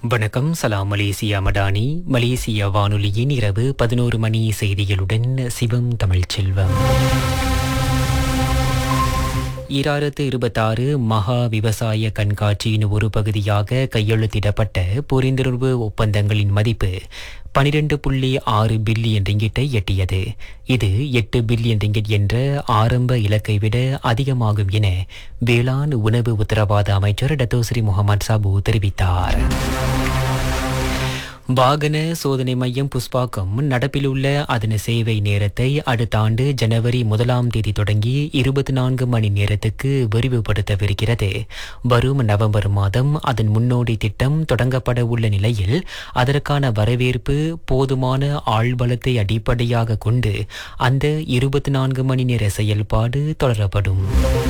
வணக்கம் சலாம் மலேசியா மடானி மலேசிய வானொலியின் இரவு பதினோரு மணி செய்திகளுடன் சிவம் தமிழ்ச்செல்வம் ஈராயிரத்து இருபத்தாறு மகா விவசாய கண்காட்சியின் ஒரு பகுதியாக கையெழுத்திடப்பட்ட புரிந்துணர்வு ஒப்பந்தங்களின் மதிப்பு பனிரெண்டு புள்ளி ஆறு பில்லியன் ரிங்கிட்டை எட்டியது இது எட்டு பில்லியன் ரிங்கிட் என்ற ஆரம்ப இலக்கை விட அதிகமாகும் என வேளாண் உணவு உத்தரவாத அமைச்சர் டத்தோஸ்ரீ முகமது சாபு தெரிவித்தார் வாகன சோதனை மையம் புஷ்பாக்கம் நடப்பில் உள்ள அதன் சேவை நேரத்தை அடுத்த ஆண்டு ஜனவரி முதலாம் தேதி தொடங்கி இருபத்தி நான்கு மணி நேரத்துக்கு விரிவுபடுத்தவிருக்கிறது வரும் நவம்பர் மாதம் அதன் முன்னோடி திட்டம் தொடங்கப்பட உள்ள நிலையில் அதற்கான வரவேற்பு போதுமான ஆள்பலத்தை அடிப்படையாக கொண்டு அந்த இருபத்தி நான்கு மணி நேர செயல்பாடு தொடரப்படும்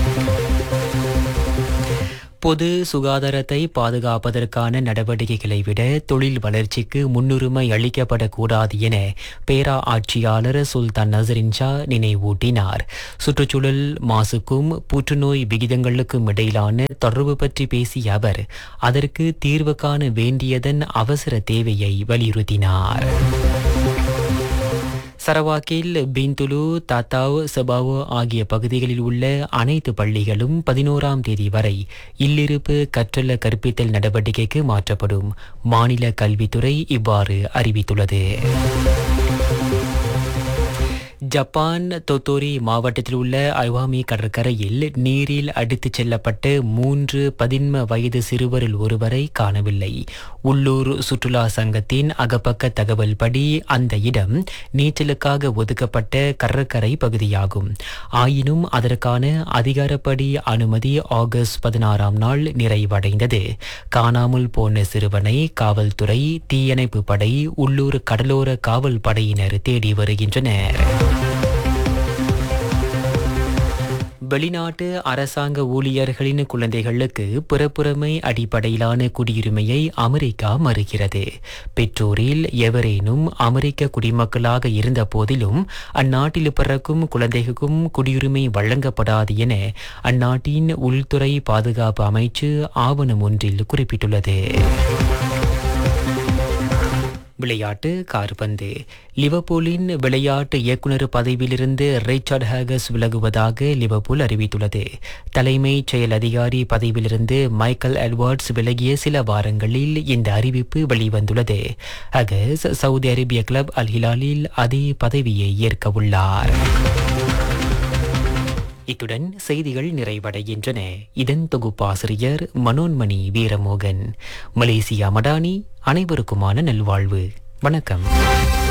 பொது சுகாதாரத்தை பாதுகாப்பதற்கான நடவடிக்கைகளை விட தொழில் வளர்ச்சிக்கு முன்னுரிமை அளிக்கப்படக்கூடாது என பேரா ஆட்சியாளர் சுல்தான் நசரின் ஷா நினைவூட்டினார் சுற்றுச்சூழல் மாசுக்கும் புற்றுநோய் விகிதங்களுக்கும் இடையிலான தொடர்பு பற்றி பேசிய அவர் அதற்கு தீர்வு காண வேண்டியதன் அவசர தேவையை வலியுறுத்தினார் சரவாக்கில் பிந்துலு தாத்தாவ் சபாவோ ஆகிய பகுதிகளில் உள்ள அனைத்து பள்ளிகளும் பதினோராம் தேதி வரை இல்லிருப்பு கற்றல கற்பித்தல் நடவடிக்கைக்கு மாற்றப்படும் மாநில கல்வித்துறை இவ்வாறு அறிவித்துள்ளது ஜப்பான் தொத்தோரி மாவட்டத்தில் உள்ள ஐவாமி கடற்கரையில் நீரில் அடித்துச் செல்லப்பட்டு மூன்று பதின்ம வயது சிறுவரில் ஒருவரை காணவில்லை உள்ளூர் சுற்றுலா சங்கத்தின் அகப்பக்க தகவல் படி அந்த இடம் நீச்சலுக்காக ஒதுக்கப்பட்ட கடற்கரை பகுதியாகும் ஆயினும் அதற்கான அதிகாரப்படி அனுமதி ஆகஸ்ட் பதினாறாம் நாள் நிறைவடைந்தது காணாமல் போன சிறுவனை காவல்துறை தீயணைப்பு படை உள்ளூர் கடலோர காவல் படையினர் தேடி வருகின்றனர் வெளிநாட்டு அரசாங்க ஊழியர்களின் குழந்தைகளுக்கு புறப்புறமை அடிப்படையிலான குடியுரிமையை அமெரிக்கா மறுக்கிறது பெற்றோரில் எவரேனும் அமெரிக்க குடிமக்களாக இருந்த போதிலும் அந்நாட்டில் பிறக்கும் குழந்தைகளுக்கும் குடியுரிமை வழங்கப்படாது என அந்நாட்டின் உள்துறை பாதுகாப்பு அமைச்சு ஆவணம் ஒன்றில் குறிப்பிட்டுள்ளது விளையாட்டு கார்பந்து லிவர்பூலின் விளையாட்டு இயக்குநர் பதவியிலிருந்து ரிச்சர்ட் ஹேகஸ் விலகுவதாக லிவர்பூல் அறிவித்துள்ளது தலைமைச் செயல் அதிகாரி பதவியிலிருந்து மைக்கேல் எட்வர்ட்ஸ் விலகிய சில வாரங்களில் இந்த அறிவிப்பு வெளிவந்துள்ளது ஹேகஸ் சவுதி அரேபிய கிளப் அல் ஹிலாலில் அதே பதவியை ஏற்க உள்ளார் இத்துடன் செய்திகள் நிறைவடைகின்றன இதன் தொகுப்பாசிரியர் மனோன்மணி வீரமோகன் மலேசியா மடானி அனைவருக்குமான நல்வாழ்வு வணக்கம்